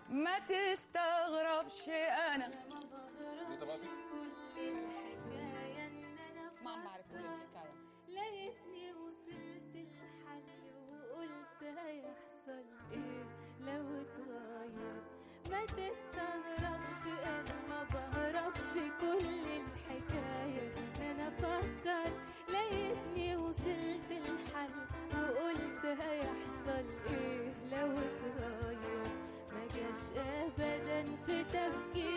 ما تستغربش انا ما بهربش كل الحكاية إن أنا ما عم بعرف كل الحكايه لقيتني وصلت الحل وقلت هيحصل ايه لو اتغير ما تستغربش انا ما بهربش كل الحكاية ان انا افكر لقيتني وصلت الحل وقلت هيحصل ايه لو اتغير ما جاش ابدا في تفكيري